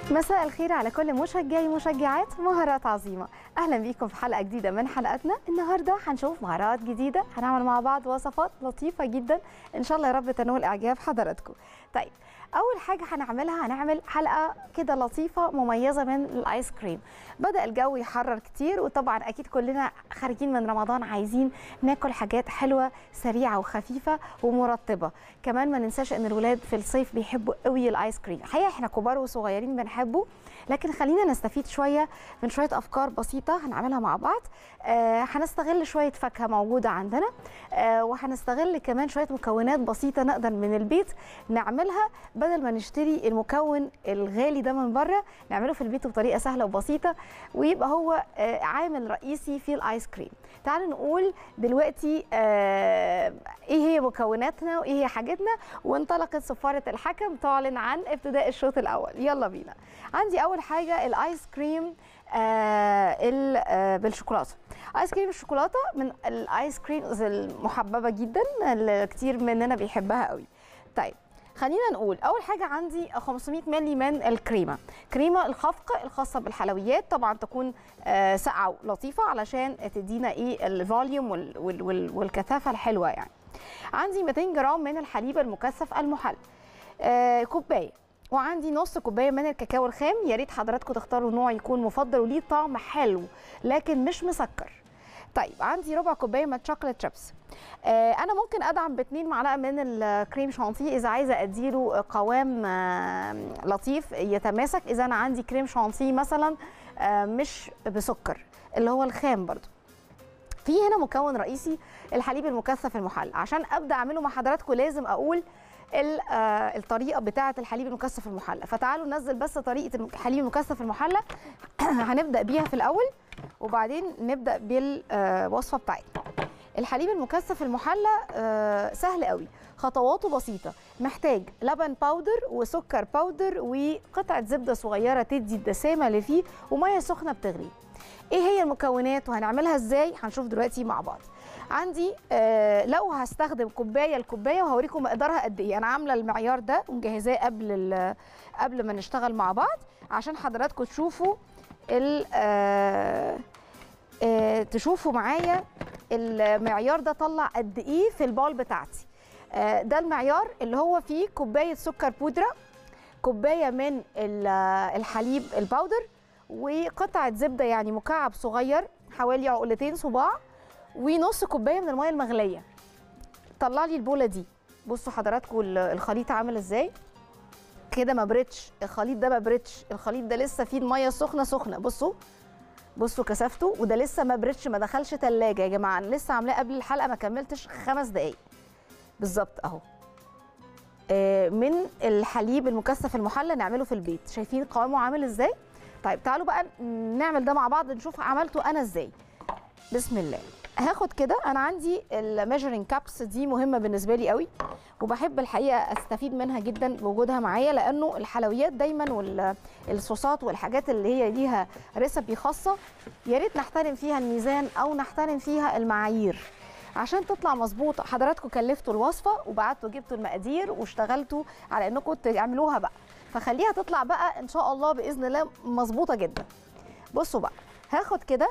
مساء الخير على كل مشجعي مشجعات مهارات عظيمة أهلا بيكم في حلقة جديدة من حلقاتنا النهاردة هنشوف مهارات جديدة هنعمل مع بعض وصفات لطيفة جدا إن شاء الله يا رب تنول إعجاب حضراتكم طيب أول حاجة هنعملها هنعمل حلقة كده لطيفة مميزة من الآيس كريم بدأ الجو يحرر كتير وطبعا أكيد كلنا خارجين من رمضان عايزين ناكل حاجات حلوة سريعة وخفيفة ومرطبة كمان ما ننساش ان الولاد في الصيف بيحبوا قوي الايس كريم الحقيقه احنا كبار وصغيرين بنحبه لكن خلينا نستفيد شويه من شويه افكار بسيطه هنعملها مع بعض آه هنستغل شويه فاكهه موجوده عندنا آه وهنستغل كمان شويه مكونات بسيطه نقدر من البيت نعملها بدل ما نشتري المكون الغالي ده من بره نعمله في البيت بطريقه سهله وبسيطه ويبقى هو آه عامل رئيسي في الايس كريم تعالوا نقول دلوقتي آه ايه هي مكوناتنا وايه هي حاجتنا وانطلقت صفاره الحكم تعلن عن ابتداء الشوط الاول يلا بينا عندي اول حاجه الايس كريم آه آه بالشوكولاته ايس كريم الشوكولاته من الايس كريمز المحببه جدا اللي كتير مننا بيحبها قوي طيب خلينا نقول اول حاجه عندي 500 مللي من الكريمه كريمه الخفق الخاصه بالحلويات طبعا تكون آه ساقعه ولطيفه علشان تدينا ايه الفوليوم وال وال وال والكثافه الحلوه يعني عندي 200 جرام من الحليب المكثف المحلى آه كوبايه وعندي نص كوبايه من الكاكاو الخام يا ريت حضراتكم تختاروا نوع يكون مفضل وليه طعم حلو لكن مش مسكر طيب عندي ربع كوبايه من شوكليت شيبس آه انا ممكن ادعم باتنين معلقه من الكريم شانتيه اذا عايزه اديله قوام آه لطيف يتماسك اذا انا عندي كريم شانتيه مثلا آه مش بسكر اللي هو الخام برضو في هنا مكون رئيسي الحليب المكثف المحلى عشان ابدا اعمله مع حضراتكم لازم اقول الطريقه بتاعه الحليب المكثف المحلى فتعالوا ننزل بس طريقه الحليب المكثف المحلى هنبدا بيها في الاول وبعدين نبدا بالوصفه بتاعتنا الحليب المكثف المحلى سهل قوي خطواته بسيطه محتاج لبن باودر وسكر باودر وقطعه زبده صغيره تدي الدسامه اللي فيه وميه سخنه بتغلي ايه هي المكونات وهنعملها ازاي هنشوف دلوقتي مع بعض عندي آه لو هستخدم كوبايه لكوبايه وهوريكم مقدارها قد ايه انا عامله المعيار ده ومجهزاه قبل قبل ما نشتغل مع بعض عشان حضراتكم تشوفوا ال آه آه تشوفوا معايا المعيار ده طلع قد ايه في البال بتاعتي آه ده المعيار اللي هو فيه كوبايه سكر بودره كوبايه من الحليب الباودر وقطعه زبده يعني مكعب صغير حوالي عقلتين صباع ونص كوبايه من الميه المغليه طلع لي البوله دي بصوا حضراتكم الخليط عامل ازاي كده ما بردش الخليط ده ما بردش الخليط ده لسه فيه الميه السخنه سخنه بصوا بصوا كثافته وده لسه ما بردش ما دخلش ثلاجه يا جماعه انا لسه عاملاه قبل الحلقه ما كملتش خمس دقائق بالظبط اهو من الحليب المكثف المحلى نعمله في البيت شايفين قوامه عامل ازاي طيب تعالوا بقى نعمل ده مع بعض نشوف عملته انا ازاي بسم الله هاخد كده انا عندي الميجرنج كابس دي مهمه بالنسبه لي قوي وبحب الحقيقه استفيد منها جدا بوجودها معايا لانه الحلويات دايما والصوصات والحاجات اللي هي ليها ريسبي خاصه يا ريت نحترم فيها الميزان او نحترم فيها المعايير عشان تطلع مظبوطه حضراتكم كلفتوا الوصفه وبعتوا جبتوا المقادير واشتغلتوا على انكم تعملوها بقى فخليها تطلع بقى ان شاء الله باذن الله مظبوطه جدا بصوا بقى هاخد كده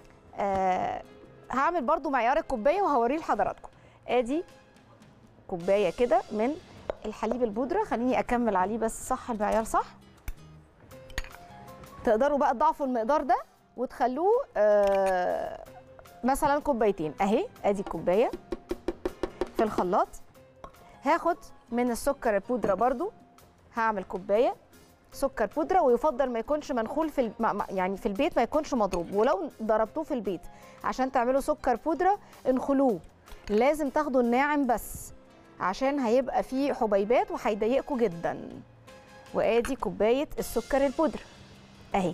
آه هعمل برضو معيار الكوبايه وهوريه لحضراتكم ادي كوبايه كده من الحليب البودره خليني اكمل عليه بس صح المعيار صح تقدروا بقى تضاعفوا المقدار ده وتخلوه آه مثلا كوبايتين اهي ادي الكوبايه في الخلاط هاخد من السكر البودره برضو هعمل كوبايه سكر بودره ويفضل ما يكونش منخول في يعني في البيت ما يكونش مضروب ولو ضربتوه في البيت عشان تعملوا سكر بودره انخلوه لازم تاخدوا الناعم بس عشان هيبقى فيه حبيبات وهيضايقكم جدا وادي كوبايه السكر البودره اهي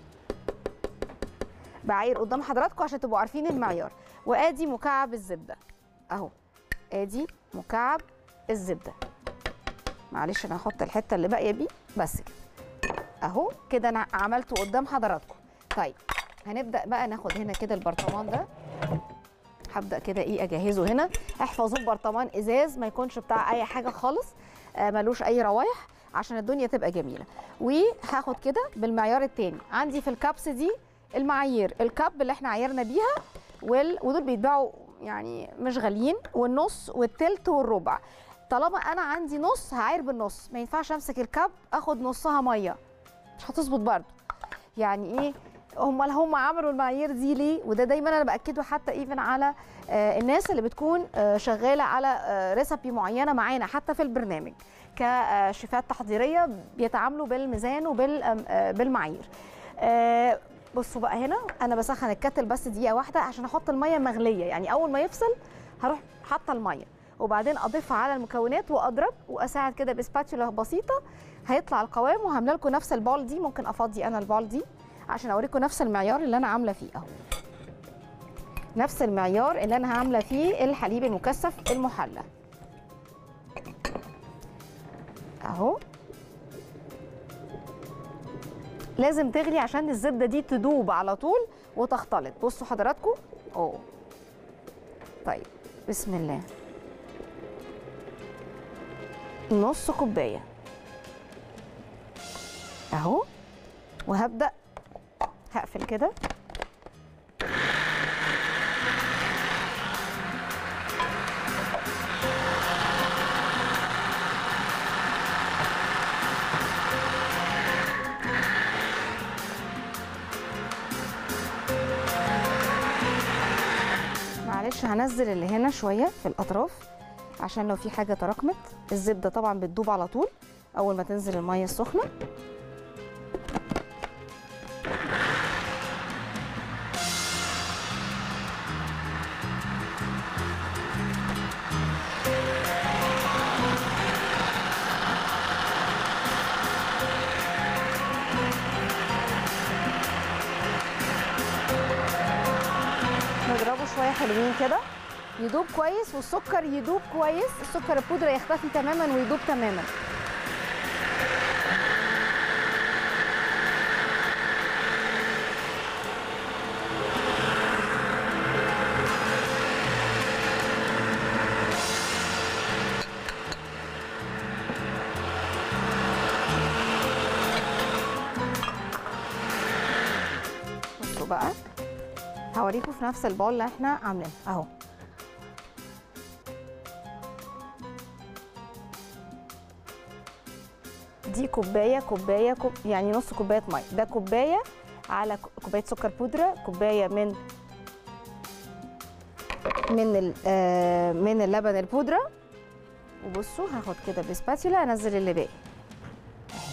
بعاير قدام حضراتكم عشان تبقوا عارفين المعيار وادي مكعب الزبده اهو ادي مكعب الزبده معلش انا هحط الحته اللي باقيه دي بس كده اهو كده انا عملته قدام حضراتكم طيب هنبدا بقى ناخد هنا كده البرطمان ده هبدا كده ايه اجهزه هنا احفظوه ببرطمان ازاز ما يكونش بتاع اي حاجه خالص آه ملوش اي روايح عشان الدنيا تبقى جميله وهاخد كده بالمعيار التاني عندي في الكابس دي المعايير الكاب اللي احنا عايرنا بيها وال... ودول بيتباعوا يعني مش غاليين والنص والتلت والربع طالما انا عندي نص هعاير بالنص ما ينفعش امسك الكاب اخد نصها ميه مش هتظبط برضه يعني ايه هم هم عملوا المعايير دي ليه وده دايما انا باكده حتى ايفن على آه الناس اللي بتكون آه شغاله على آه ريسبي معينه معانا حتى في البرنامج كشيفات تحضيريه بيتعاملوا بالميزان وبالمعايير آه بصوا بقى هنا انا بسخن الكتل بس دقيقه واحده عشان احط الميه مغليه يعني اول ما يفصل هروح حاطه الميه وبعدين اضيفها على المكونات واضرب واساعد كده بسباتشولا بسيطه هيطلع القوام وهعمل لكم نفس البال دي ممكن افضي انا البال دي عشان اوريكم نفس المعيار اللي انا عامله فيه اهو نفس المعيار اللي انا عامله فيه الحليب المكثف المحلى اهو لازم تغلي عشان الزبده دي تدوب على طول وتختلط بصوا حضراتكم اوه طيب بسم الله نص كوبايه اهو وهبدا هقفل كده معلش هنزل اللي هنا شويه في الاطراف عشان لو في حاجه تراكمت الزبده طبعا بتدوب على طول اول ما تنزل الميه السخنه نضربه شويه حلوين كده يدوب كويس والسكر يدوب كويس السكر البودره يختفي تماما ويدوب تماما بصوا بقى هوريكم في نفس البول اللي احنا عاملينه اهو دي كوبايه كوبايه كوب يعني نص كوبايه ميه ده كوبايه على كوبايه سكر بودره كوبايه من من ال- آه، من اللبن البودره وبصوا هاخد كده بسباتيولا انزل اللي باقي اهي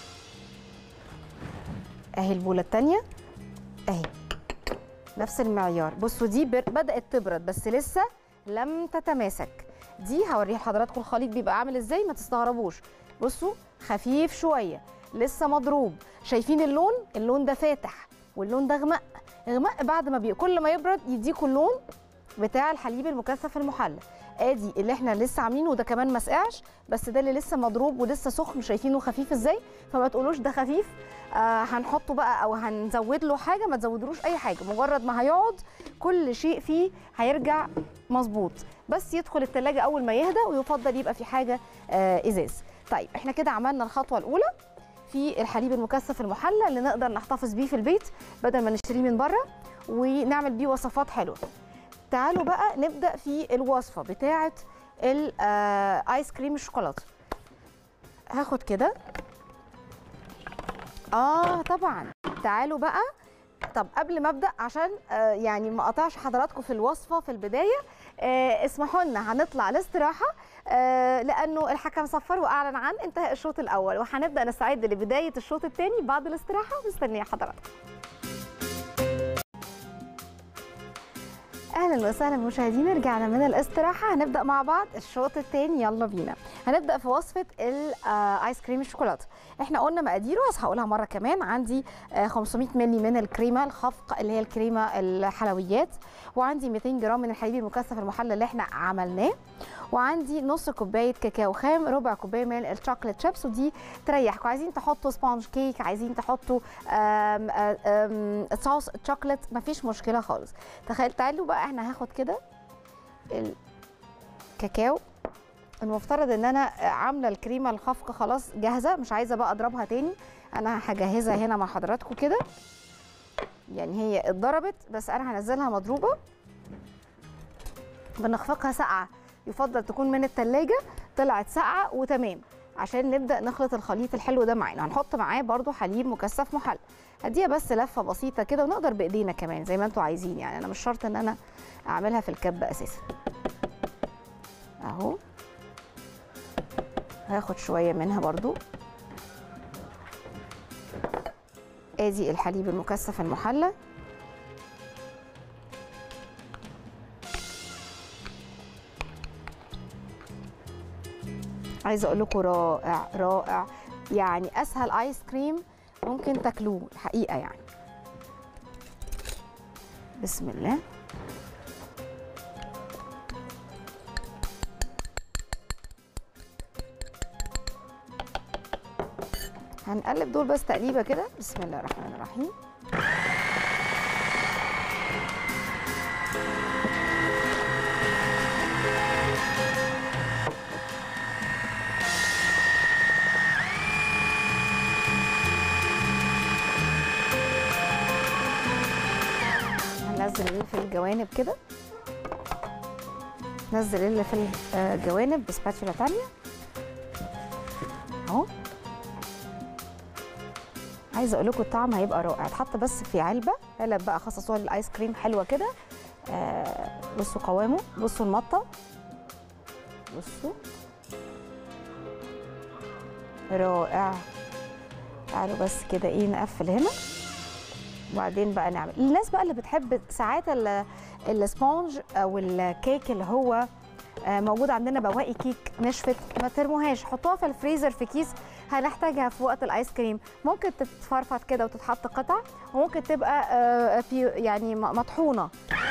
اهي البوله الثانيه اهي نفس المعيار بصوا دي بر- بدات تبرد بس لسه لم تتماسك دي هوري حضراتكم الخليط بيبقى عامل ازاي ما تستغربوش بصوا خفيف شويه لسه مضروب شايفين اللون اللون ده فاتح واللون ده غمق غمق بعد ما بي... كل ما يبرد يديكوا اللون بتاع الحليب المكثف المحلى ادي اللي احنا لسه عاملينه وده كمان ما سقعش بس ده اللي لسه مضروب ولسه سخن شايفينه خفيف ازاي فما تقولوش ده خفيف آه هنحطه بقى او هنزود له حاجه ما تزودلوش اي حاجه مجرد ما هيقعد كل شيء فيه هيرجع مظبوط بس يدخل التلاجة اول ما يهدى ويفضل يبقى في حاجه آه ازاز طيب احنا كده عملنا الخطوه الاولى في الحليب المكثف المحلى اللي نقدر نحتفظ بيه في البيت بدل ما نشتريه من بره ونعمل بيه وصفات حلوه تعالوا بقى نبدا في الوصفه بتاعه الايس كريم الشوكولاته هاخد كده اه طبعا تعالوا بقى طب قبل ما ابدا عشان آه يعني ما اقطعش حضراتكم في الوصفه في البدايه آه اسمحوا لنا هنطلع الاستراحه آه لانه الحكم صفر واعلن عن انتهاء الشوط الاول وهنبدا نستعد لبدايه الشوط الثاني بعد الاستراحه مستنيه حضراتكم اهلا وسهلا مشاهدينا رجعنا من الاستراحه هنبدا مع بعض الشوط الثاني يلا بينا هنبدا في وصفه الايس كريم الشوكولاته احنا قلنا مقاديره بس هقولها مره كمان عندي آه، 500 مللي من الكريمه الخفق اللي هي الكريمه الحلويات وعندي 200 جرام من الحليب المكثف المحلى اللي احنا عملناه وعندي نص كوبايه كاكاو خام ربع كوبايه من الشوكليت شيبس ودي تريحكم عايزين تحطوا سبونج كيك عايزين تحطوا آم، آم، صوص شوكليت مفيش مشكله خالص تخيل تعالوا بقى احنا هاخد كده الكاكاو المفترض ان انا عامله الكريمه الخفق خلاص جاهزه مش عايزه بقى اضربها تاني انا هجهزها هنا مع حضراتكم كده يعني هي اتضربت بس انا هنزلها مضروبه بنخفقها ساقعه يفضل تكون من التلاجة طلعت ساقعه وتمام عشان نبدا نخلط الخليط الحلو ده معانا هنحط معاه برده حليب مكثف محلى هديها بس لفه بسيطه كده ونقدر بايدينا كمان زي ما انتوا عايزين يعني انا مش شرط ان انا اعملها في الكب اساسا اهو هاخد شويه منها برضو ادي الحليب المكثف المحلى عايزه اقول لكم رائع رائع يعني اسهل ايس كريم ممكن تاكلوه الحقيقه يعني بسم الله هنقلب دول بس تقليبه كده بسم الله الرحمن الرحيم هننزل اللي في الجوانب كده نزل اللي في الجوانب بسباتشولا تانية اهو عايزه اقول لكم الطعم هيبقى رائع اتحط بس في علبه علب بقى خصصوها للايس كريم حلوه كده آه بصوا قوامه بصوا المطه بصوا رائع تعالوا بس كده ايه نقفل هنا وبعدين بقى نعمل الناس بقى اللي بتحب ساعات السبونج او الكيك اللي هو موجود عندنا بواقي كيك نشفت ما ترموهاش حطوها في الفريزر في كيس هنحتاجها في وقت الايس كريم ممكن تتفرفط كده وتتحط قطع وممكن تبقى في يعني مطحونه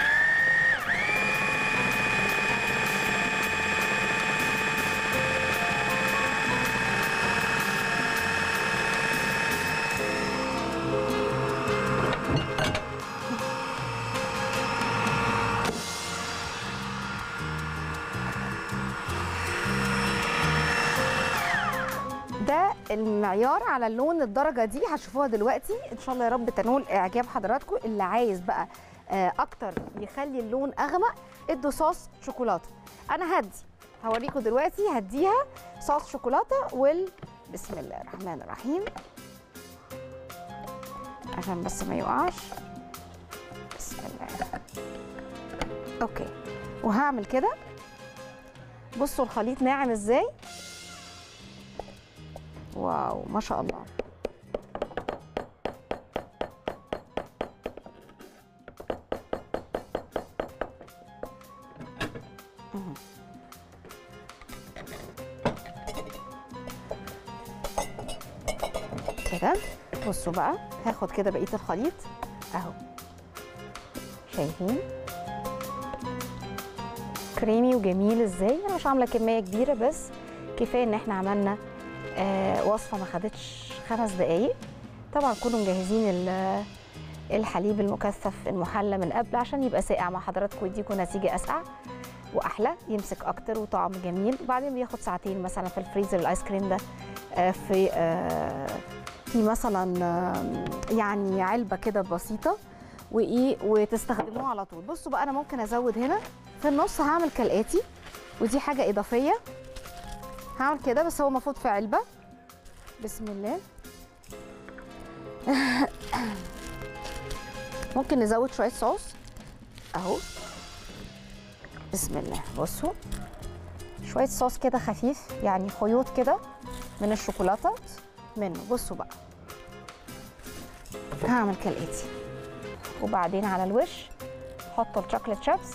ده المعيار على اللون الدرجه دي هتشوفوها دلوقتي ان شاء الله يا رب تنول اعجاب حضراتكم اللي عايز بقى اكتر يخلي اللون اغمق ادوا صوص شوكولاته انا هدي هوريكم دلوقتي هديها صوص شوكولاته وال بسم الله الرحمن الرحيم عشان بس ما يقعش بسم الله اوكي وهعمل كده بصوا الخليط ناعم ازاي واو ما شاء الله كده بصوا بقى هاخد كده بقيه الخليط اهو شايفين كريمي وجميل ازاي انا مش عامله كميه كبيره بس كفايه ان احنا عملنا آه وصفه ما خدتش خمس دقايق طبعا كونوا مجهزين الحليب المكثف المحلى من قبل عشان يبقى ساقع مع حضراتكم ويديكم نتيجه اسقع واحلى يمسك اكتر وطعم جميل وبعدين بياخد ساعتين مثلا في الفريزر الايس كريم ده آه في آه في مثلا يعني علبه كده بسيطه وايه وتستخدموه على طول بصوا بقى انا ممكن ازود هنا في النص هعمل كالاتي ودي حاجه اضافيه هعمل كده بس هو المفروض في علبه بسم الله ممكن نزود شويه صوص اهو بسم الله بصوا شويه صوص كده خفيف يعني خيوط كده من الشوكولاته منه بصوا بقى هعمل كالاتي وبعدين على الوش حطوا الشوكليت شيبس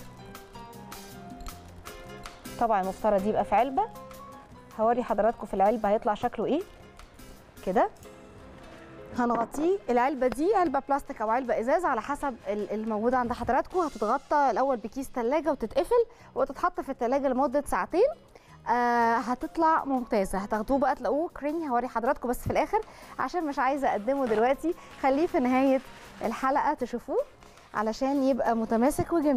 طبعا المفترض يبقى في علبه هوري حضراتكم في العلبه هيطلع شكله ايه كده هنغطيه العلبه دي علبه بلاستيك او علبه ازاز على حسب الموجود عند حضراتكم هتتغطى الاول بكيس ثلاجه وتتقفل وتتحط في الثلاجه لمده ساعتين آه هتطلع ممتازه هتاخدوه بقى تلاقوه كريمي هوري حضراتكم بس في الاخر عشان مش عايزه اقدمه دلوقتي خليه في نهايه الحلقه تشوفوه علشان يبقى متماسك وجميل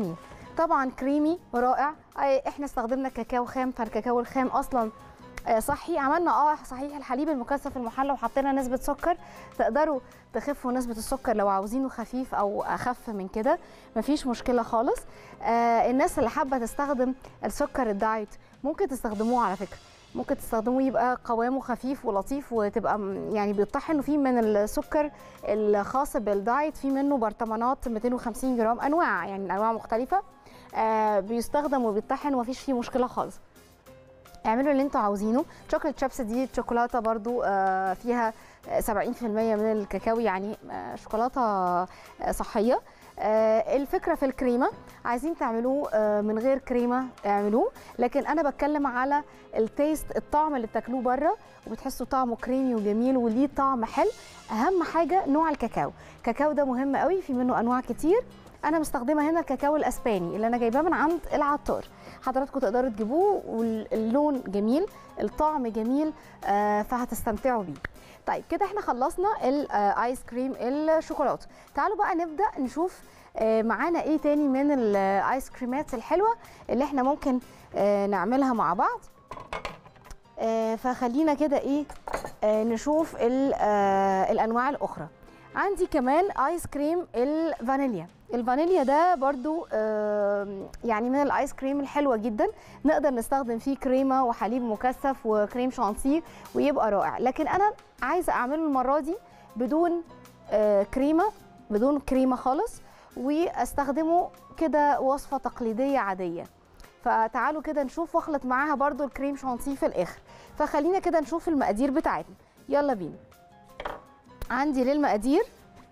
طبعا كريمي رائع أي- احنا استخدمنا كاكاو خام فالكاكاو الخام اصلا آه، صحي عملنا اه صحيح الحليب المكثف المحلى وحطينا نسبه سكر تقدروا تخفوا نسبه السكر لو عاوزينه خفيف او اخف من كده مفيش مشكله خالص آه الناس اللي حابه تستخدم السكر الدايت ممكن تستخدموه على فكره ممكن تستخدموه يبقى قوامه خفيف ولطيف وتبقى م- يعني بيطحن وفيه من السكر الخاص بالدايت في منه برطمانات 250 جرام انواع يعني انواع مختلفه آه بيستخدم وبيطحن ومفيش فيه مشكله خالص اعملوا اللي انتوا عاوزينه شوكليت شيبس دي شوكولاته برضو آه، فيها آه، 70% من الكاكاو يعني آه، شوكولاته آه، صحيه آه، الفكره في الكريمه عايزين تعملوه آه، من غير كريمه اعملوه لكن انا بتكلم على التيست الطعم اللي بتاكلوه بره وبتحسوا طعمه كريمي وجميل وليه طعم حلو اهم حاجه نوع الكاكاو الكاكاو ده مهم قوي في منه انواع كتير انا مستخدمه هنا الكاكاو الاسباني اللي انا جايباه من عند العطار حضراتكم تقدروا تجيبوه واللون جميل الطعم جميل آه، فهتستمتعوا بيه طيب كده احنا خلصنا الايس كريم الشوكولاته تعالوا بقى نبدا نشوف آه، معانا ايه تاني من الايس كريمات الحلوه اللي احنا ممكن آه، نعملها مع بعض آه، فخلينا كده ايه آه، نشوف ال- آه، الانواع الاخرى عندي كمان ايس كريم الفانيليا الفانيليا ده برضو آم، يعني من الايس كريم الحلوه جدا نقدر نستخدم فيه كريمه وحليب مكثف وكريم شانتيه ويبقى رائع لكن انا عايزه اعمله المره دي بدون آه، كريمه بدون كريمه خالص واستخدمه كده وصفه تقليديه عاديه فتعالوا كده نشوف واخلط معاها برضو الكريم شانتيه في الاخر فخلينا كده نشوف المقادير بتاعتنا يلا بينا عندي للمقادير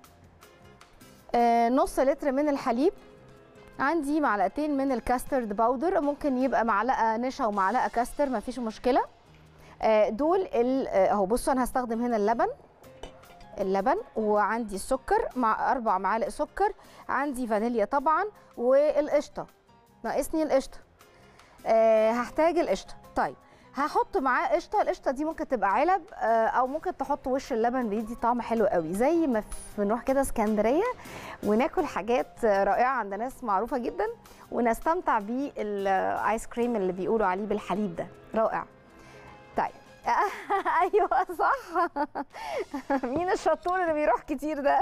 آه، نص لتر من الحليب عندي معلقتين من الكاسترد باودر ممكن يبقى معلقه نشا ومعلقه كاستر مفيش مشكله آه، دول ال- آه، اهو بصوا انا هستخدم هنا اللبن اللبن وعندي السكر مع اربع معالق سكر عندي فانيليا طبعا والقشطه ناقصني القشطه آه، هحتاج القشطه طيب هحط معاه قشطه القشطه دي ممكن تبقى علب آه، او ممكن تحط وش اللبن بيدي طعم حلو قوي زي ما بنروح كده اسكندريه وناكل حاجات رائعه عند ناس معروفه جدا ونستمتع بالايس كريم اللي بيقولوا عليه بالحليب ده رائع طيب ايوه صح مين الشطور اللي بيروح كتير ده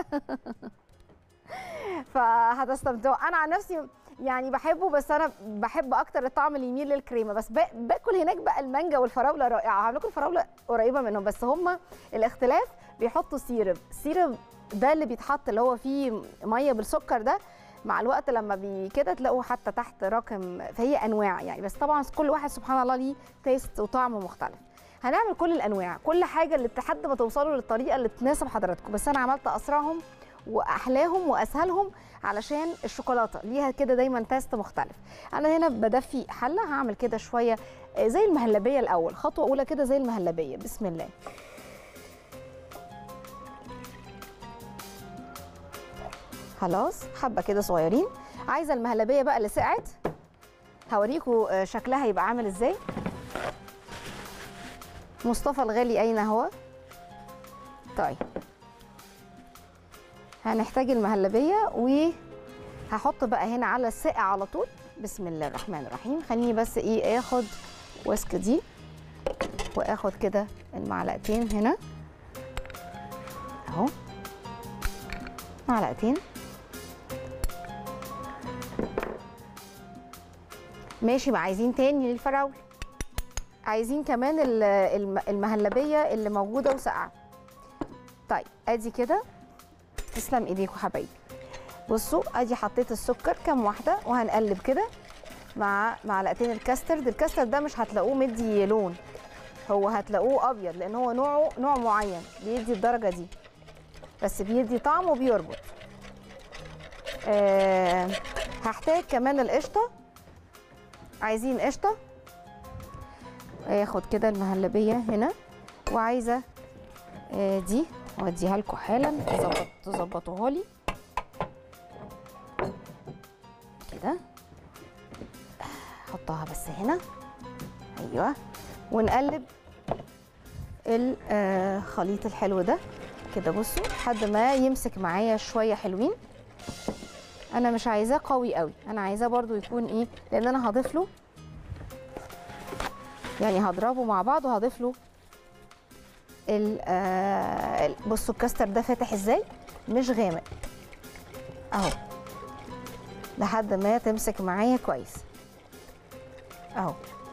فهتستمتعوا انا عن نفسي يعني بحبه بس انا بحب اكتر الطعم اللي يميل للكريمه بس با- باكل هناك بقى المانجا والفراوله رائعه هعمل لكم الفراوله قريبه منهم بس هم الاختلاف بيحطوا سيرب السيرب ده اللي بيتحط اللي هو فيه ميه بالسكر ده مع الوقت لما بي كده تلاقوا حتى تحت رقم فهي انواع يعني بس طبعا كل واحد سبحان الله ليه تيست وطعم مختلف هنعمل كل الانواع كل حاجه اللي لحد ما توصلوا للطريقه اللي تناسب حضراتكم بس انا عملت اسرعهم واحلاهم واسهلهم علشان الشوكولاته ليها كده دايما تيست مختلف انا هنا بدفي حله هعمل كده شويه آه، زي المهلبيه الاول خطوه اولى كده زي المهلبيه بسم الله خلاص حبه كده صغيرين عايزه المهلبيه بقى اللي سقعت هوريكم آه، شكلها هيبقى عامل ازاي مصطفى الغالي اين هو طيب هنحتاج المهلبيه وهحط بقى هنا على الساقع على طول بسم الله الرحمن الرحيم خليني بس ايه اخد ويسك دي واخد كده المعلقتين هنا اهو معلقتين ماشي ما عايزين تاني للفراوله عايزين كمان ال- الم- المهلبيه اللي موجوده وساقعه طيب ادي كده تسلم ايديكم حبايبي بصوا ادي حطيت السكر كام واحده وهنقلب كده مع معلقتين الكاسترد الكاسترد ده مش هتلاقوه مدي لون هو هتلاقوه ابيض لان هو نوعه نوع معين بيدي الدرجه دي بس بيدي طعم وبيربط أه هحتاج كمان القشطه عايزين قشطه اخد كده المهلبيه هنا وعايزه آه، دي اوديها لكم حالا تظبط تظبطوها لي كده احطها بس هنا ايوه ونقلب الخليط الحلو ده كده بصوا لحد ما يمسك معايا شويه حلوين انا مش عايزاه قوي قوي انا عايزاه برضو يكون ايه لان انا هضيف له يعني هضربه مع بعض وهضيف له ال- آه، ال- بصوا الكاستر ده فاتح ازاي مش غامق اهو لحد ما تمسك معايا كويس اهو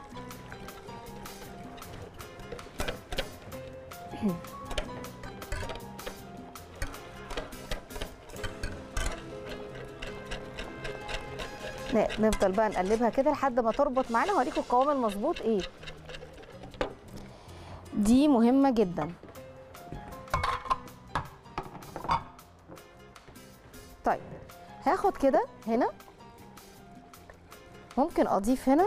ن- نفضل بقى نقلبها كده لحد ما تربط معانا هوريكم القوام المظبوط ايه دي مهمة جدا طيب هاخد كده هنا ممكن اضيف هنا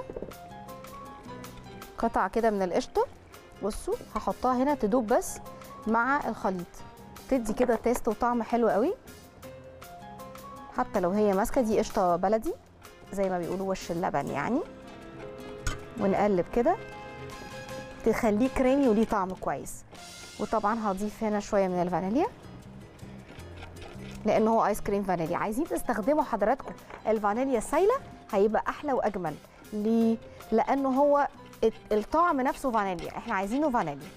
قطع كده من القشطه بصوا هحطها هنا تدوب بس مع الخليط تدي كده تيست وطعم حلو قوي حتى لو هي ماسكه دي قشطه بلدي زي ما بيقولوا وش اللبن يعني ونقلب كده تخليه كريمي وليه طعم كويس وطبعا هضيف هنا شويه من الفانيليا لان هو ايس كريم فانيليا عايزين تستخدموا حضراتكم الفانيليا السايله هيبقى احلى واجمل ليه لانه هو الت- الطعم نفسه فانيليا احنا عايزينه فانيليا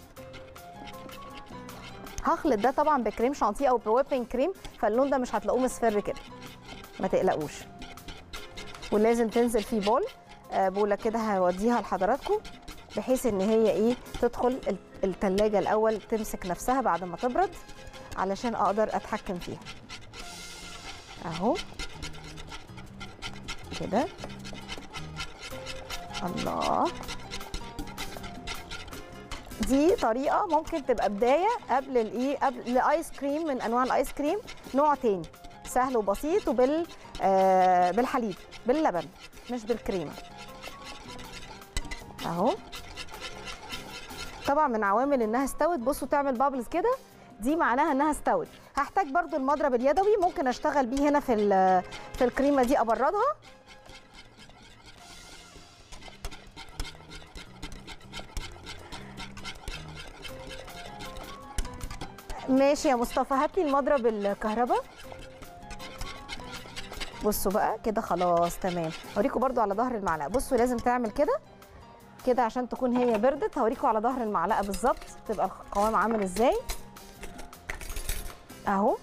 هخلط ده طبعا بكريم شانتيه او بويبنج كريم فاللون ده مش هتلاقوه مصفر كده ما تقلقوش ولازم تنزل فيه بول آه، بوله كده هوديها لحضراتكم بحيث ان هي ايه تدخل ال- التلاجة الاول تمسك نفسها بعد ما تبرد علشان اقدر اتحكم فيها اهو كده الله دي طريقه ممكن تبقى بدايه قبل الايه قبل الايس كريم من انواع الايس كريم نوع تاني سهل وبسيط وبال آه بالحليب باللبن مش بالكريمه اهو طبعا من عوامل انها استوت بصوا تعمل بابلز كده دي معناها انها استوت هحتاج برضو المضرب اليدوي ممكن اشتغل بيه هنا في ال- في الكريمه دي ابردها ماشي يا مصطفى هات لي المضرب الكهرباء بصوا بقى كده خلاص تمام هوريكم برضو على ظهر المعلقه بصوا لازم تعمل كده كده عشان تكون هي بردت هوريكم على ظهر المعلقه بالظبط تبقى القوام عامل ازاي اهو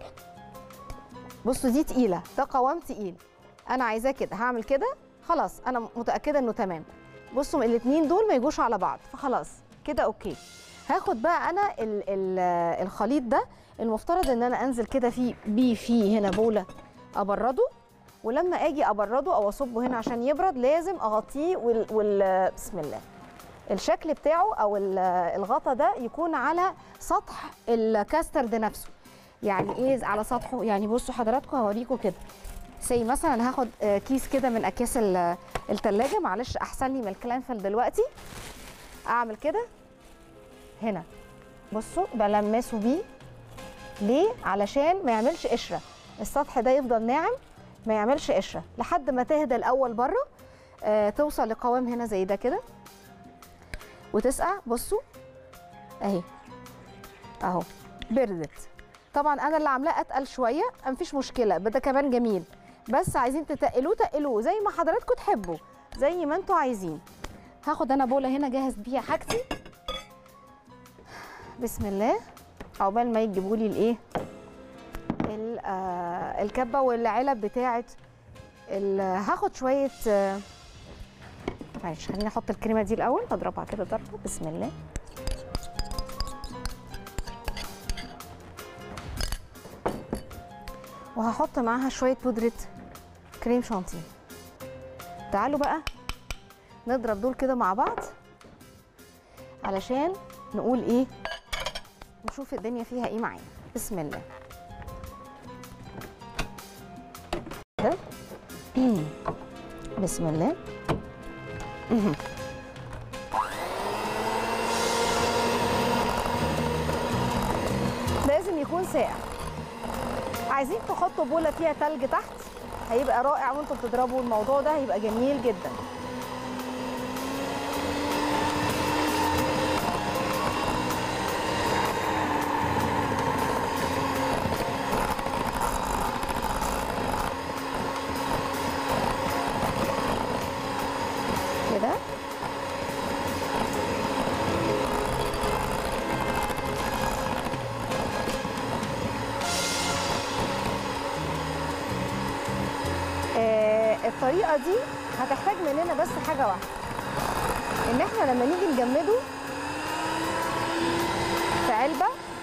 بصوا دي تقيله ده قوام تقيل انا عايزاه كده هعمل كده خلاص انا متاكده انه تمام بصوا الاثنين دول ما يجوش على بعض فخلاص كده اوكي هاخد بقى انا ال ال الخليط ده المفترض ان انا انزل كده فيه بيه فيه هنا بوله ابرده ولما اجي ابرده او اصبه هنا عشان يبرد لازم اغطيه وال, وال بسم الله الشكل بتاعه او ال- الغطا ده يكون على سطح الكاسترد نفسه يعني ايه على سطحه يعني بصوا حضراتكم هوريكم كده زي مثلا أنا هاخد آه، كيس كده من اكياس ال- التلاجة معلش احسن لي من الكلانفل دلوقتي اعمل كده هنا بصوا بلمسه بيه ليه علشان ما يعملش قشره السطح ده يفضل ناعم ما يعملش قشره لحد ما تهدى الاول بره آه توصل لقوام هنا زي ده كده وتسقع بصوا اهي اهو بردت طبعا انا اللي عاملاه اتقل شويه مفيش مشكله ده كمان جميل بس عايزين تتقلوه تقلوه زي ما حضراتكم تحبوا زي ما انتوا عايزين هاخد انا بوله هنا جاهز بيها حاجتي بسم الله عقبال ما يجيبوا لي الايه ال- آه، الكبه والعلب بتاعه ال- هاخد شويه آه، معلش خليني احط الكريمه دي الاول هضربها كده ضربه بسم الله وهحط معاها شويه بودره كريم شانتيه تعالوا بقى نضرب دول كده مع بعض علشان نقول ايه نشوف الدنيا فيها ايه معانا بسم الله ده بسم الله مهم. لازم يكون ساقع عايزين تحطوا بوله فيها تلج تحت هيبقى رائع وانتوا بتضربوا الموضوع ده هيبقى جميل جدا الطريقه دي هتحتاج مننا بس حاجه واحده ان احنا لما نيجي نجمده في علبه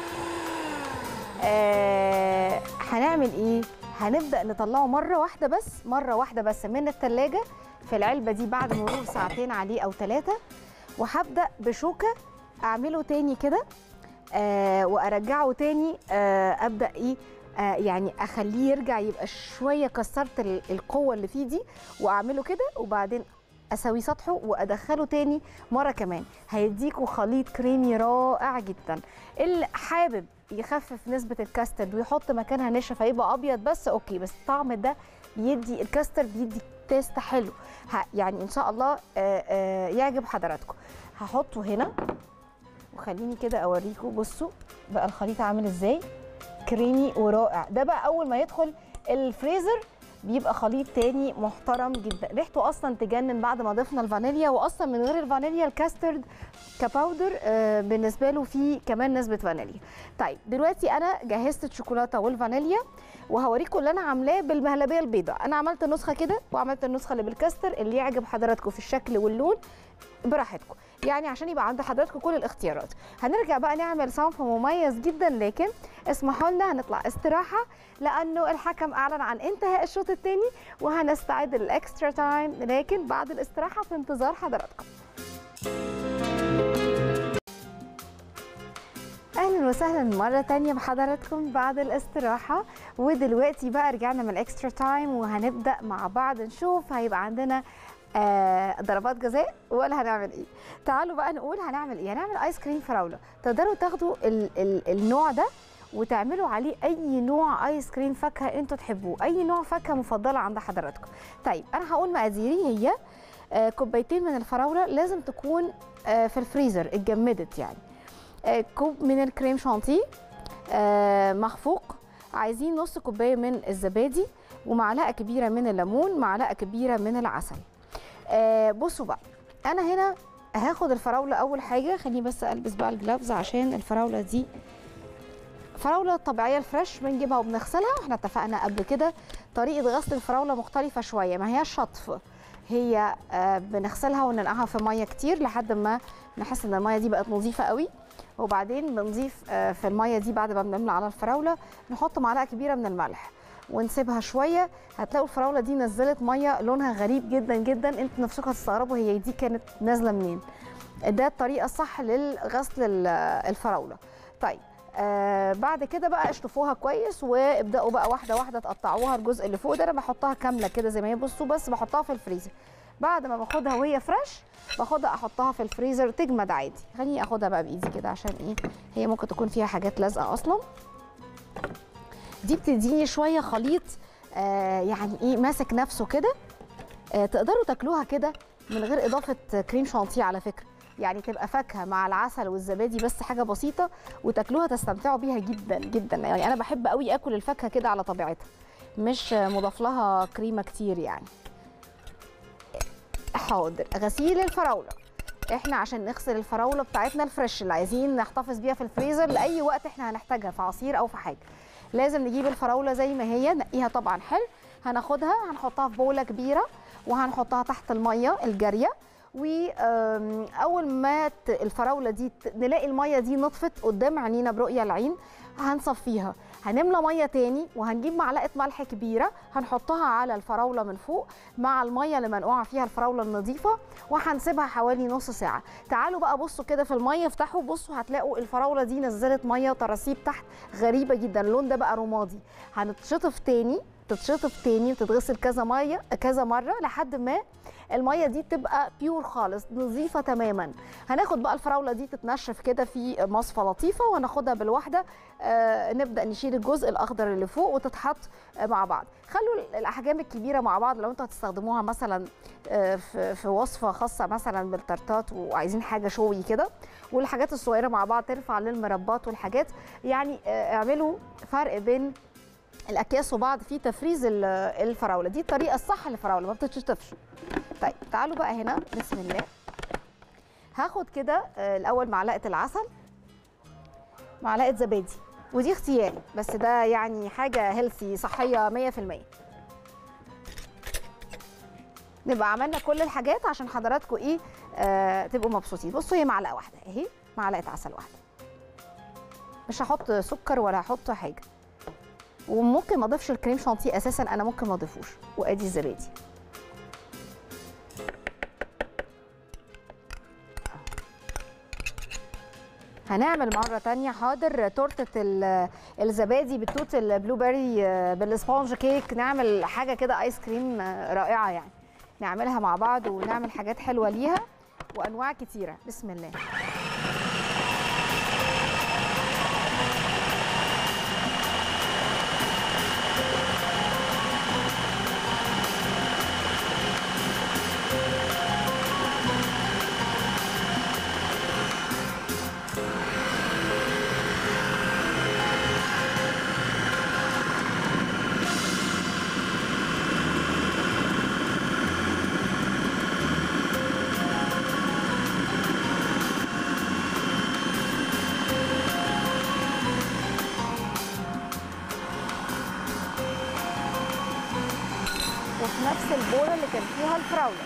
آه هنعمل ايه هنبدا نطلعه مره واحده بس مره واحده بس من التلاجة في العلبه دي بعد مرور ساعتين عليه او ثلاثه وهبدا بشوكه اعمله تاني كده آه وارجعه تاني آه ابدا ايه آه يعني اخليه يرجع يبقى شويه كسرت ال- القوه اللي فيه دي واعمله كده وبعدين اسوي سطحه وادخله تاني مره كمان هيديكوا خليط كريمي رائع جدا اللي حابب يخفف نسبه الكاسترد ويحط مكانها نشا فيبقى ابيض بس اوكي بس الطعم ده بيدي الكاسترد بيدي تيست حلو ه- يعني ان شاء الله آه، آه، يعجب حضراتكم هحطه هنا وخليني كده اوريكم بصوا بقى الخليط عامل ازاي كريمي ورائع ده بقى اول ما يدخل الفريزر بيبقى خليط تاني محترم جدا ريحته اصلا تجنن بعد ما ضفنا الفانيليا واصلا من غير الفانيليا الكاسترد كباودر آه، بالنسبه له فيه كمان نسبه فانيليا طيب دلوقتي انا جهزت الشوكولاته والفانيليا وهوريكم اللي انا عاملاه بالمهلبيه البيضاء انا عملت النسخه كده وعملت النسخه اللي بالكاستر اللي يعجب حضراتكم في الشكل واللون براحتكم يعني عشان يبقى عند حضراتكم كل الاختيارات هنرجع بقى نعمل صنف مميز جدا لكن اسمحوا لنا هنطلع استراحه لانه الحكم اعلن عن انتهاء الشوط الثاني وهنستعد للاكسترا تايم لكن بعد الاستراحه في انتظار حضراتكم اهلا وسهلا مره تانية بحضراتكم بعد الاستراحه ودلوقتي بقى رجعنا من الاكسترا تايم وهنبدا مع بعض نشوف هيبقى عندنا آه ضربات جزاء ولا هنعمل ايه تعالوا بقى نقول هنعمل ايه هنعمل ايس كريم فراوله تقدروا تاخدوا ال ال النوع ده وتعملوا عليه اي نوع ايس كريم فاكهه انتوا تحبوه اي نوع فاكهه مفضله عند حضراتكم طيب انا هقول مقاديري هي آه كوبايتين من الفراوله لازم تكون آه في الفريزر اتجمدت يعني آه كوب من الكريم شانتيه آه مخفوق عايزين نص كوبايه من الزبادي ومعلقه كبيره من الليمون معلقه كبيره من العسل آه بصوا بقى انا هنا هاخد الفراوله اول حاجه خليني بس البس بقى الجلافز عشان الفراوله دي فراوله طبيعيه الفريش بنجيبها وبنغسلها احنا اتفقنا قبل كده طريقه غسل الفراوله مختلفه شويه ما هي شطف هي آه بنغسلها وننقعها في ميه كتير لحد ما نحس ان الميه دي بقت نظيفه قوي وبعدين بنضيف آه في الميه دي بعد ما بنملى على الفراوله نحط معلقه كبيره من الملح ونسيبها شويه هتلاقوا الفراوله دي نزلت ميه لونها غريب جدا جدا انتوا نفسكم هتستغربوا هي دي كانت نازله منين ده الطريقه الصح للغسل ال- الفراوله طيب آه بعد كده بقى اشطفوها كويس وابداوا بقى واحده واحده تقطعوها الجزء اللي فوق ده انا بحطها كامله كده زي ما هي بصوا بس بحطها في الفريزر بعد ما باخدها وهي فريش باخدها احطها في الفريزر تجمد عادي خليني اخدها بقى بايدي كده عشان ايه هي ممكن تكون فيها حاجات لازقه اصلا دي بتديني شويه خليط آه يعني ايه ماسك نفسه كده آه تقدروا تاكلوها كده من غير اضافه كريم شانتيه على فكره يعني تبقى فاكهه مع العسل والزبادي بس حاجه بسيطه وتاكلوها تستمتعوا بيها جدا جدا يعني انا بحب قوي اكل الفاكهه كده على طبيعتها مش مضاف لها كريمه كتير يعني حاضر غسيل الفراوله احنا عشان نغسل الفراوله بتاعتنا الفريش اللي عايزين نحتفظ بيها في الفريزر لاي وقت احنا هنحتاجها في عصير او في حاجه لازم نجيب الفراوله زي ما هي نقيها طبعا حلو هناخدها هنحطها في بوله كبيره وهنحطها تحت الميه الجاريه واول ما ت- الفراوله دي ت- نلاقي الميه دي نطفت قدام عينينا برؤيه العين هنصفيها هنملى ميه تاني وهنجيب معلقه ملح كبيره هنحطها على الفراوله من فوق مع الميه اللي منقوعه فيها الفراوله النظيفه وهنسيبها حوالي نص ساعه تعالوا بقى بصوا كده في الميه افتحوا بصوا هتلاقوا الفراوله دي نزلت ميه تراسيب تحت غريبه جدا اللون ده بقى رمادي هنتشطف تاني تتشطف تاني وتتغسل كذا ميه كذا مره لحد ما الميه دي تبقى بيور خالص نظيفه تماما هناخد بقى الفراوله دي تتنشف كده في مصفى لطيفه وهناخدها بالواحده آه نبدا نشيل الجزء الاخضر اللي فوق وتتحط آه مع بعض خلوا الاحجام الكبيره مع بعض لو انتوا هتستخدموها مثلا آه في في وصفه خاصه مثلا بالترتات وعايزين حاجه شوي كده والحاجات الصغيره مع بعض تنفع للمربات والحاجات يعني آه اعملوا فرق بين الاكياس وبعض في تفريز ال- الفراوله دي الطريقه الصح للفراوله ما بتتشطفش طيب تعالوا بقى هنا بسم الله هاخد كده آه، الاول معلقه العسل معلقه زبادي ودي اختياري بس ده يعني حاجه هيلثي صحيه 100% نبقى عملنا كل الحاجات عشان حضراتكم ايه آه تبقوا مبسوطين بصوا هي معلقه واحده اهي معلقه عسل واحده مش هحط سكر ولا هحط حاجه وممكن ما اضيفش الكريم شانتيه اساسا انا ممكن ما اضيفوش وادي الزبادي هنعمل مرة تانية حاضر تورتة ال- الزبادي بالتوت البلو بيري آه، بالسبونج كيك نعمل حاجة كده ايس كريم آه، رائعة يعني نعملها مع بعض ونعمل حاجات حلوة ليها وانواع كتيرة بسم الله وفي نفس البولة اللي كان فيها الفراولة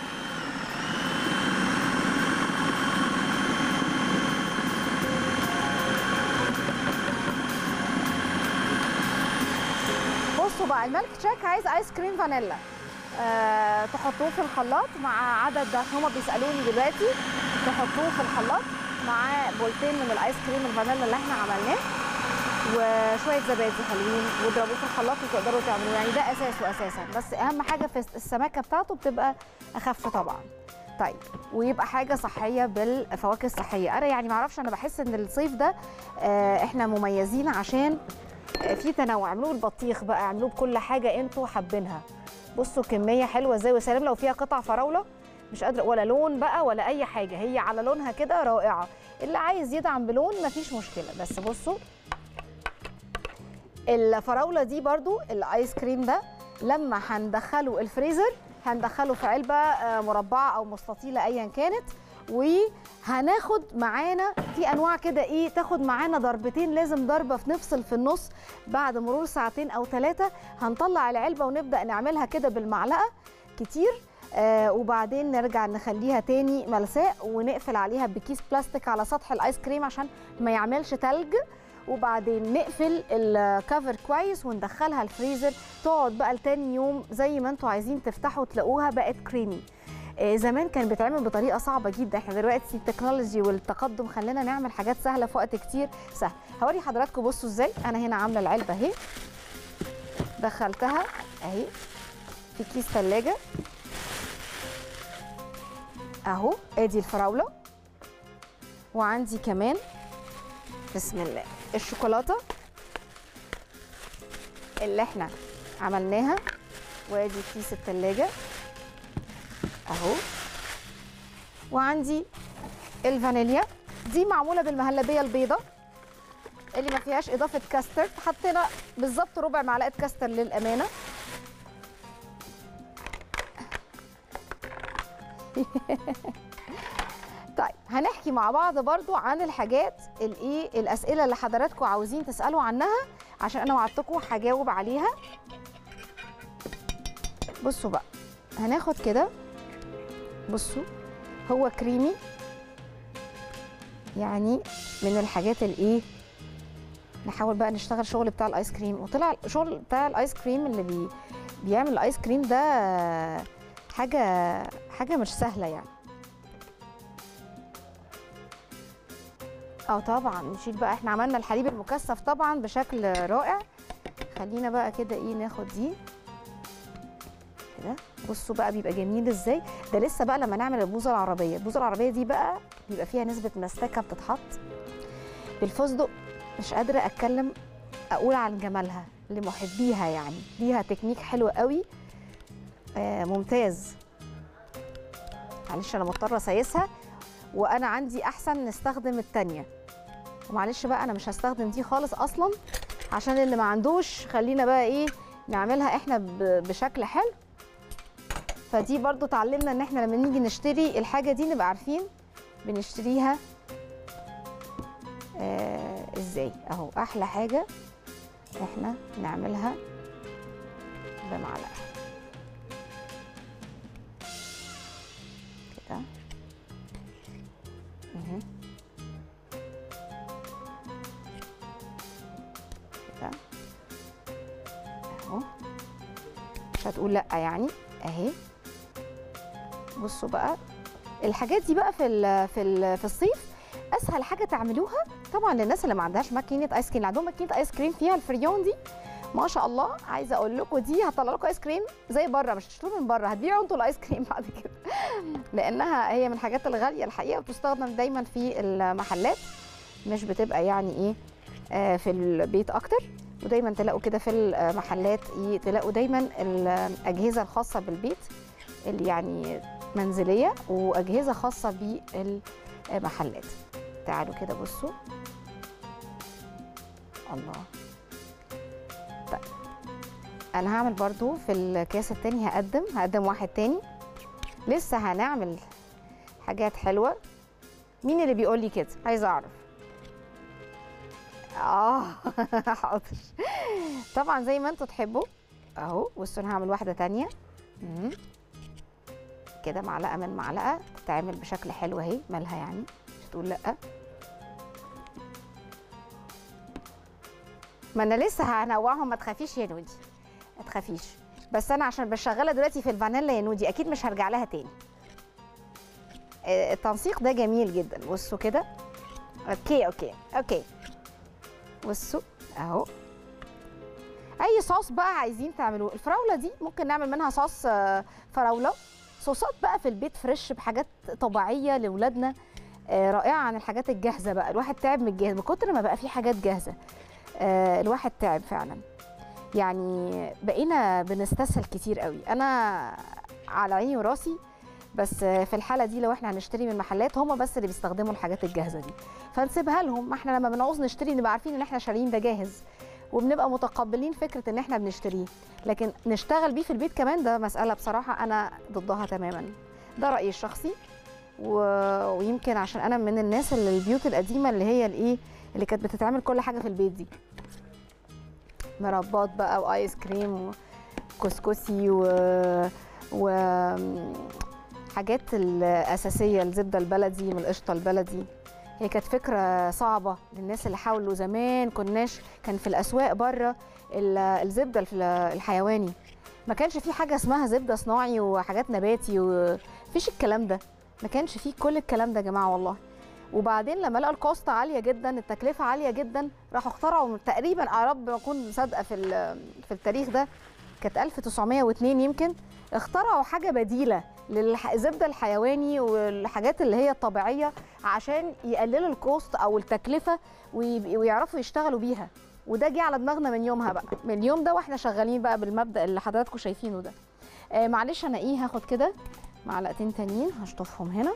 بصوا بقى الميلك تشيك عايز ايس كريم فانيلا أه تحطوه في الخلاط مع عدد ده هما بيسالوني دلوقتي تحطوه في الخلاط مع بولتين من الايس كريم الفانيلا اللي احنا عملناه وشويه زبادي حلوين واضربوه في الخلاط وتقدروا تعملوه يعني ده اساسه اساسا بس اهم حاجه في السماكه بتاعته بتبقى اخف طبعا طيب ويبقى حاجه صحيه بالفواكه الصحيه انا يعني معرفش انا بحس ان الصيف ده آه، احنا مميزين عشان آه، في تنوع اعملوه بالبطيخ بقى اعملوه بكل حاجه انتوا حابينها بصوا كميه حلوه ازاي وسلام لو فيها قطع فراوله مش قادره ولا لون بقى ولا اي حاجه هي على لونها كده رائعه اللي عايز يدعم بلون مفيش مشكله بس بصوا الفراوله دي برضو الايس كريم ده لما هندخله الفريزر هندخله في علبه آه، مربعه او مستطيله ايا كانت وهناخد معانا في انواع كده ايه تاخد معانا ضربتين لازم ضربه في نفصل في النص بعد مرور ساعتين او ثلاثه هنطلع العلبه ونبدا نعملها كده بالمعلقه كتير آه وبعدين نرجع نخليها تاني ملساء ونقفل عليها بكيس بلاستيك على سطح الايس كريم عشان ما يعملش تلج وبعدين نقفل الكفر كويس وندخلها الفريزر تقعد بقى لتاني يوم زي ما انتوا عايزين تفتحوا تلاقوها بقت كريمي آه، زمان كان بيتعمل بطريقه صعبه جدا احنا دلوقتي التكنولوجي والتقدم خلينا نعمل حاجات سهله في وقت كتير سهل هوري حضراتكم بصوا ازاي انا هنا عامله العلبه اهي دخلتها اهي في كيس ثلاجه اهو ادي الفراوله وعندي كمان بسم الله الشوكولاته اللي احنا عملناها وادي كيس التلاجة اهو وعندي الفانيليا دي معموله بالمهلبيه البيضه اللي ما فيهاش اضافه كاسترد حطينا بالظبط ربع معلقه كاستر للامانه طيب هنحكي مع بعض برضو عن الحاجات الايه الاسئله اللي حضراتكم عاوزين تسالوا عنها عشان انا وعدتكم هجاوب عليها بصوا بقى هناخد كده بصوا هو كريمي يعني من الحاجات الايه نحاول بقى نشتغل شغل بتاع الايس كريم وطلع شغل بتاع الايس كريم اللي بي بيعمل الايس كريم ده حاجه حاجه مش سهله يعني اه طبعا نشيل بقى احنا عملنا الحليب المكثف طبعا بشكل رائع خلينا بقى كده ايه ناخد دي كده بصوا بقى بيبقى جميل ازاي ده لسه بقى لما نعمل البوظه العربيه البوظه العربيه دي بقى بيبقى فيها نسبه مستكه بتتحط بالفستق مش قادره اتكلم اقول عن جمالها لمحبيها يعني ليها تكنيك حلو قوي آه ممتاز معلش انا مضطره اسيسها وانا عندي احسن نستخدم التانية ومعلش بقى انا مش هستخدم دي خالص اصلا عشان اللي ما عندوش خلينا بقى ايه نعملها احنا ب- بشكل حلو فدي برضو اتعلمنا ان احنا لما نيجي نشتري الحاجة دي نبقى عارفين بنشتريها آه ازاي اهو احلى حاجة احنا نعملها بمعلقة كده اهي كده اهو مش هتقول لا يعني اهي بصوا بقى الحاجات دي بقى في ال في ال في الصيف اسهل حاجه تعملوها طبعا للناس اللي ما عندهاش ماكينه ايس كريم اللي عندهم ماكينه ايس كريم فيها الفريون دي ما شاء الله عايزه اقول لكم دي هتطلع لكم ايس كريم زي بره مش تشتروه من بره هتبيعوا انتوا الايس كريم بعد كده لانها هي من الحاجات الغاليه الحقيقه وبتستخدم دايما في المحلات مش بتبقى يعني ايه آه، في البيت اكتر ودايما تلاقوا كده في المحلات ي- تلاقوا دايما الاجهزه الخاصه بالبيت اللي يعني منزليه واجهزه خاصه بالمحلات تعالوا كده بصوا الله طيب انا هعمل برضو في الكاس التاني هقدم هقدم واحد تاني لسه هنعمل حاجات حلوه مين اللي بيقول لي كده عايزه اعرف اه حاضر طبعا زي ما انتوا تحبوا اهو بصوا انا هعمل واحده تانية مم. كده معلقه من معلقه تتعمل بشكل حلو اهي مالها يعني مش تقول لا ما انا لسه هنوعهم ما تخافيش يا نودي ما تخافيش بس انا عشان بشغلها دلوقتي في الفانيلا يا نودي اكيد مش هرجع لها تاني آه، التنسيق ده جميل جدا بصوا كده اوكي اوكي اوكي بصوا اهو اي صوص بقى عايزين تعملوه الفراوله دي ممكن نعمل منها صوص آه، فراوله صوصات بقى في البيت فريش بحاجات طبيعيه لاولادنا آه، رائعه عن الحاجات الجاهزه بقى الواحد تعب من الجاهز من كتر ما بقى في حاجات جاهزه آه، الواحد تعب فعلا يعني بقينا بنستسهل كتير قوي انا على عيني وراسي بس آه، في الحاله دي لو احنا هنشتري من محلات هم بس اللي بيستخدموا الحاجات الجاهزه دي فنسيبها لهم ما احنا لما بنعوز نشتري نبقى عارفين ان احنا شاريين ده جاهز وبنبقى متقبلين فكره ان احنا بنشتريه لكن نشتغل بيه في البيت كمان ده مساله بصراحه انا ضدها تماما ده رايي الشخصي و... ويمكن عشان انا من الناس اللي البيوت القديمه اللي هي الايه اللي كانت بتتعمل كل حاجه في البيت دي مربات بقى وايس كريم وكسكسي و, و... حاجات الاساسيه الزبده البلدي من القشطه البلدي هي كانت فكره صعبه للناس اللي حاولوا زمان كناش كان في الاسواق بره ال- الزبده الف- الحيواني ما كانش في حاجه اسمها زبده صناعي وحاجات نباتي ومفيش الكلام ده ما كانش فيه كل الكلام ده يا جماعه والله وبعدين لما لقوا الكوست عاليه جدا التكلفه عاليه جدا راحوا اخترعوا تقريبا يا رب ما اكون صادقه في ال- في التاريخ ده كانت 1902 يمكن اخترعوا حاجه بديله للزبده الحيواني والحاجات اللي هي الطبيعيه عشان يقللوا الكوست او التكلفه ويب- ويعرفوا يشتغلوا بيها وده جه على دماغنا من يومها بقى من اليوم ده واحنا شغالين بقى بالمبدا اللي حضراتكم شايفينه ده آه معلش انا ايه هاخد كده معلقتين تانيين هشطفهم هنا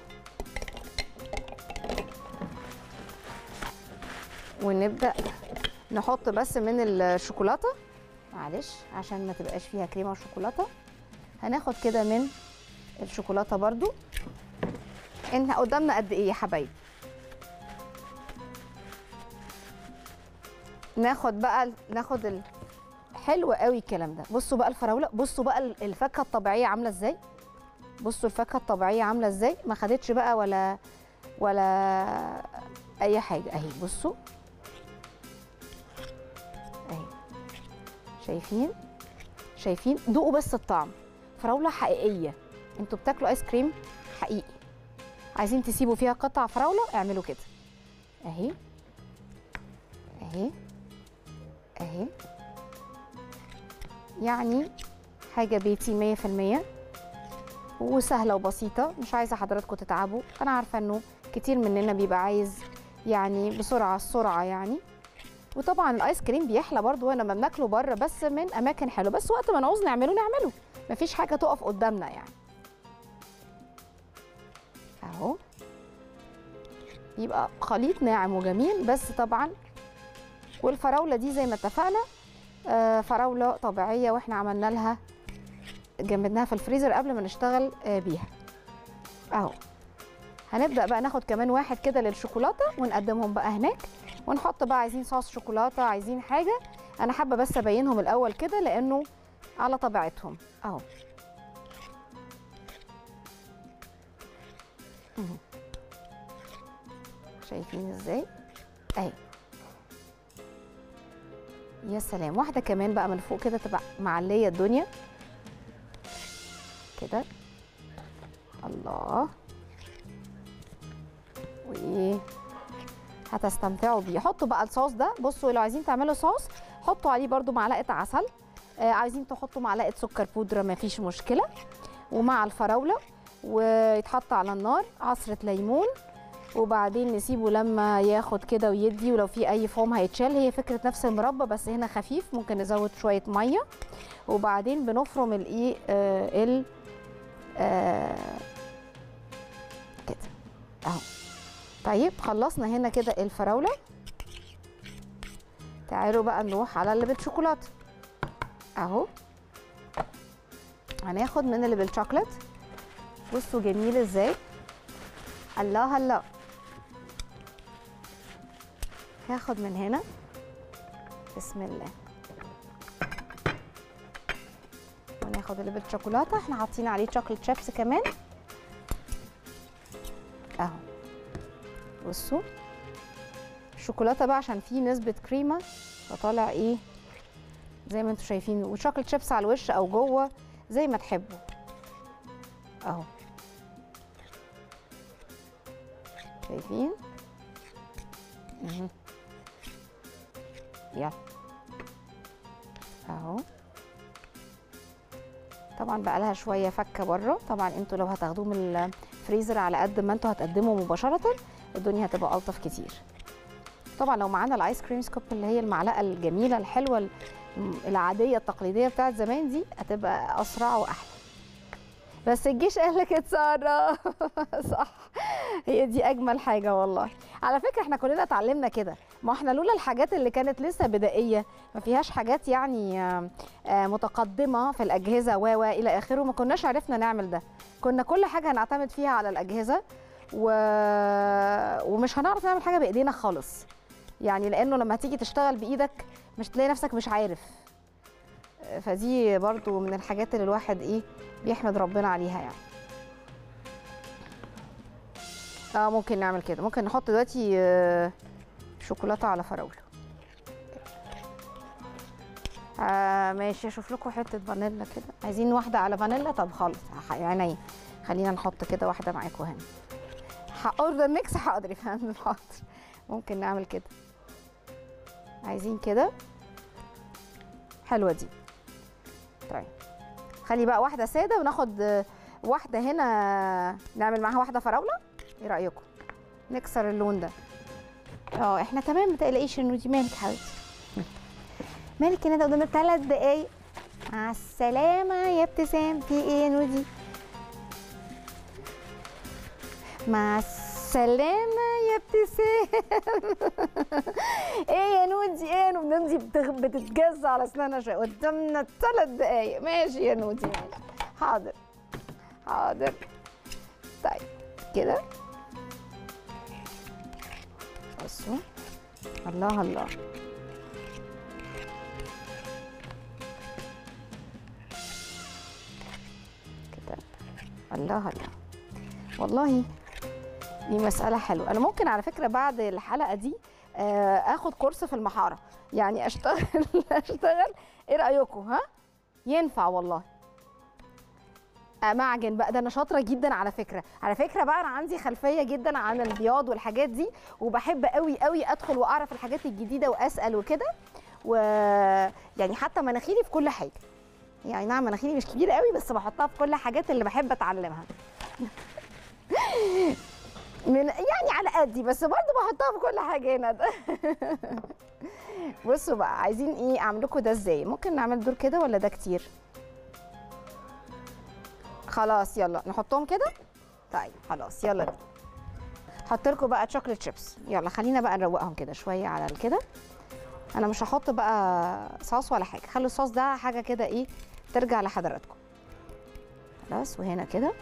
ونبدا نحط بس من الشوكولاته معلش عشان ما تبقاش فيها كريمه وشوكولاته هناخد كده من الشوكولاته برضو ان قدامنا قد ايه يا حبايبي ناخد بقى ناخد ال... حلو قوي الكلام ده بصوا بقى الفراوله بصوا بقى الفاكهه الطبيعيه عامله ازاي بصوا الفاكهه الطبيعيه عامله ازاي ما خدتش بقى ولا ولا اي حاجه اهي بصوا اهي شايفين شايفين دوقوا بس الطعم فراوله حقيقيه انتوا بتاكلوا ايس كريم حقيقي عايزين تسيبوا فيها قطع فراوله اعملوا كده اهي اهي اهي يعني حاجه بيتي 100% وسهله وبسيطه مش عايزه حضراتكم تتعبوا انا عارفه انه كتير مننا بيبقى عايز يعني بسرعه السرعه يعني وطبعا الايس كريم بيحلى برضو لما بناكله بره بس من اماكن حلوه بس وقت ما نعوز نعمله نعمله مفيش حاجه تقف قدامنا يعني اهو يبقى خليط ناعم وجميل بس طبعا والفراوله دي زي ما اتفقنا آه، فراوله طبيعيه واحنا عملنا لها جمدناها في الفريزر قبل ما نشتغل آه، بيها اهو هنبدا بقى ناخد كمان واحد كده للشوكولاته ونقدمهم بقى هناك ونحط بقى عايزين صوص شوكولاته عايزين حاجه انا حابه بس ابينهم الاول كده لانه على طبيعتهم اهو مهم. شايفين ازاي اهي يا سلام واحده كمان بقى من فوق كده تبقى معليه الدنيا كده الله وايه هتستمتعوا بيه حطوا بقى الصوص ده بصوا لو عايزين تعملوا صوص حطوا عليه برضو معلقه عسل آه عايزين تحطوا معلقه سكر بودره مفيش مشكله ومع الفراوله ويتحط على النار عصره ليمون وبعدين نسيبه لما ياخد كده ويدي ولو في اي فوم هيتشال هي فكره نفس المربى بس هنا خفيف ممكن نزود شويه ميه وبعدين بنفرم الايه آه ال آه كده اهو طيب خلصنا هنا كده الفراوله تعالوا بقى نروح على اللي بالشوكولاته اهو هناخد من اللي بالشوكليت بصوا جميل ازاي الله الله هاخد من هنا بسم الله وناخد اللي بالشوكولاته احنا حاطين عليه شوكليت شيبس كمان اهو بصوا الشوكولاته بقى عشان فيه نسبه كريمه فطالع ايه زي ما انتم شايفين وشوكليت شيبس على الوش او جوه زي ما تحبوا اهو شايفين مهم. يلا اهو طبعا بقى لها شويه فكه بره طبعا انتوا لو هتاخدوه من الفريزر على قد ما انتوا هتقدموا مباشره الدنيا هتبقى الطف كتير طبعا لو معانا الايس كريم سكوب اللي هي المعلقه الجميله الحلوه العاديه التقليديه بتاعت زمان دي هتبقى اسرع واحلى بس الجيش قال لك اتصرف صح هي دي اجمل حاجه والله على فكره احنا كلنا اتعلمنا كده ما احنا لولا الحاجات اللي كانت لسه بدائيه ما فيهاش حاجات يعني آه، آه، متقدمه في الاجهزه و و الى اخره ما كناش عرفنا نعمل ده كنا كل حاجه هنعتمد فيها على الاجهزه و... ومش هنعرف نعمل حاجه بايدينا خالص يعني لانه لما تيجي تشتغل بايدك مش تلاقي نفسك مش عارف آه، فدي برضو من الحاجات اللي الواحد ايه بيحمد ربنا عليها يعني اه ممكن نعمل كده ممكن نحط دلوقتي آه، شوكولاته على فراوله آه ماشي اشوف لكم حته فانيلا كده عايزين واحده على فانيلا طب خالص ح- عينيا خلينا نحط كده واحده معاكم هنا اوردر ميكس حاضر يا فندم حاضر ممكن نعمل كده عايزين كده حلوه دي طيب خلي بقى واحده ساده وناخد آه، واحده هنا نعمل معاها واحده فراوله ايه رايكم نكسر اللون ده اه احنا تمام ما تقلقيش انه دي مالك حبيبتي مالك هنا ده قدامنا ثلاث دقايق مع السلامة يا ابتسام في ايه يا نودي مع السلامة يا ابتسام ايه يا نودي ايه يا نودي بتغ- بتتجز على اسنانها شوية قدامنا ثلاث دقايق ماشي يا نودي ماشي حاضر حاضر طيب كده بصوا الله الله كده الله الله والله دي مسألة حلوة أنا ممكن على فكرة بعد الحلقة دي آه، آخد كورس في المحارة يعني أشتغل أشتغل إيه رأيكم ها؟ ينفع والله معجن بقى ده انا شاطره جدا على فكره على فكره بقى انا عندي خلفيه جدا عن البياض والحاجات دي وبحب قوي قوي ادخل واعرف الحاجات الجديده واسال وكده و يعني حتى مناخيري في كل حاجه يعني نعم مناخيري مش كبيره قوي بس بحطها في كل الحاجات اللي بحب اتعلمها من يعني على قدي بس برضه بحطها في كل حاجه هنا ده بصوا بقى عايزين ايه اعمل لكم ده ازاي ممكن نعمل دور كده ولا ده كتير خلاص يلا نحطهم كده طيب خلاص يلا بينا حط لكم بقى شوكليت شيبس يلا خلينا بقى نروقهم كده شويه على كده انا مش هحط بقى صوص ولا حاجه خلوا الصوص ده حاجه كده ايه ترجع لحضراتكم خلاص وهنا كده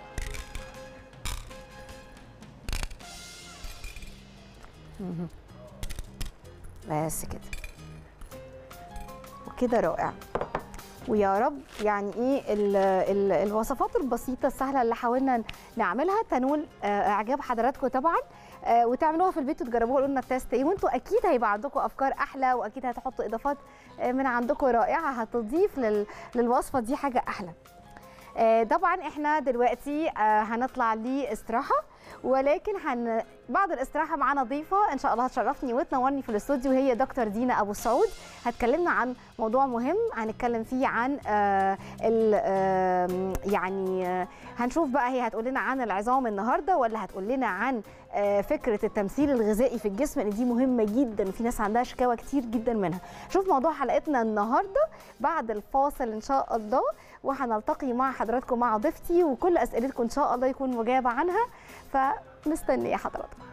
مهم. بس كده وكده رائع ويا رب يعني ايه ال ال الوصفات البسيطه السهله اللي حاولنا نعملها تنول آه، اعجاب حضراتكم طبعا آه، وتعملوها في البيت وتجربوها قولوا لنا التيست ايه وانتوا اكيد هيبقى عندكم افكار احلى واكيد هتحطوا اضافات آه، من عندكم رائعه هتضيف لل- للوصفه دي حاجه احلى آه، طبعا احنا دلوقتي آه، هنطلع لاستراحه ولكن هن... بعد الاستراحه معانا ضيفه ان شاء الله هتشرفني وتنورني في الاستوديو هي دكتور دينا ابو سعود هتكلمنا عن موضوع مهم هنتكلم فيه عن آه ال آه يعني آه هنشوف بقى هي هتقول لنا عن العظام النهارده ولا هتقول لنا عن آه فكره التمثيل الغذائي في الجسم لان دي مهمه جدا وفي ناس عندها شكاوى كتير جدا منها شوف موضوع حلقتنا النهارده بعد الفاصل ان شاء الله وهنلتقي مع حضراتكم مع ضيفتي وكل اسئلتكم ان شاء الله يكون مجابه عنها فمستنيه حضراتكم